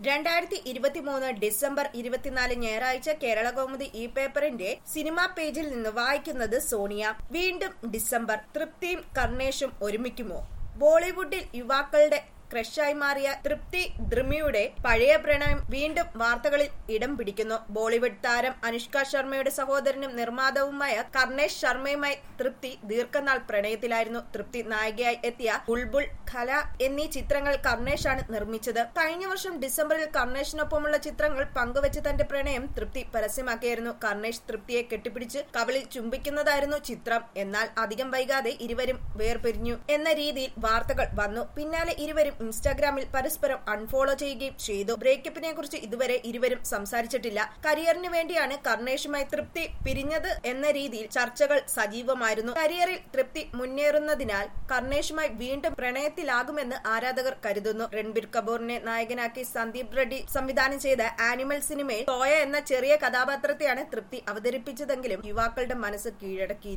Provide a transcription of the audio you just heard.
രണ്ടായിരത്തി ഇരുപത്തിമൂന്ന് ഡിസംബർ ഇരുപത്തിനാല് ഞായറാഴ്ച കേരള കൗമുദി ഇ പേപ്പറിന്റെ സിനിമാ പേജിൽ നിന്ന് വായിക്കുന്നത് സോണിയ വീണ്ടും ഡിസംബർ തൃപ്തിയും കർണേഷും ഒരുമിക്കുമോ ബോളിവുഡിൽ യുവാക്കളുടെ ക്രഷായി മാറിയ തൃപ്തി ദ്രിമിയുടെ പഴയ പ്രണയം വീണ്ടും വാർത്തകളിൽ ഇടം പിടിക്കുന്നു ബോളിവുഡ് താരം അനുഷ്ക ശർമ്മയുടെ സഹോദരനും നിർമ്മാതാവുമായ കർണേഷ് ശർമ്മയുമായി തൃപ്തി ദീർഘനാൾ പ്രണയത്തിലായിരുന്നു തൃപ്തി നായികയായി എത്തിയ ബുൾബുൾ ഖല എന്നീ ചിത്രങ്ങൾ കർണേഷാണ് നിർമ്മിച്ചത് കഴിഞ്ഞ വർഷം ഡിസംബറിൽ കർണേഷിനൊപ്പമുള്ള ചിത്രങ്ങൾ പങ്കുവച്ച് തന്റെ പ്രണയം തൃപ്തി പരസ്യമാക്കിയായിരുന്നു കർണേഷ് തൃപ്തിയെ കെട്ടിപ്പിടിച്ച് കവളിൽ ചുംബിക്കുന്നതായിരുന്നു ചിത്രം എന്നാൽ അധികം വൈകാതെ ഇരുവരും വേർപിരിഞ്ഞു എന്ന രീതിയിൽ വാർത്തകൾ വന്നു പിന്നാലെ ഇരുവരും ഇൻസ്റ്റാഗ്രാമിൽ പരസ്പരം അൺഫോളോ ചെയ്യുകയും ചെയ്തു ബ്രേക്കപ്പിനെ കുറിച്ച് ഇതുവരെ ഇരുവരും സംസാരിച്ചിട്ടില്ല കരിയറിന് വേണ്ടിയാണ് കർണേഷുമായി തൃപ്തി പിരിഞ്ഞത് എന്ന രീതിയിൽ ചർച്ചകൾ സജീവമായിരുന്നു കരിയറിൽ തൃപ്തി മുന്നേറുന്നതിനാൽ കർണേഷുമായി വീണ്ടും പ്രണയത്തിലാകുമെന്ന് ആരാധകർ കരുതുന്നു രൺബീർ കപൂറിനെ നായകനാക്കി സന്ദീപ് റെഡ്ഡി സംവിധാനം ചെയ്ത ആനിമൽ സിനിമയിൽ തോയ എന്ന ചെറിയ കഥാപാത്രത്തെയാണ് തൃപ്തി അവതരിപ്പിച്ചതെങ്കിലും യുവാക്കളുടെ മനസ്സ് കീഴടക്കി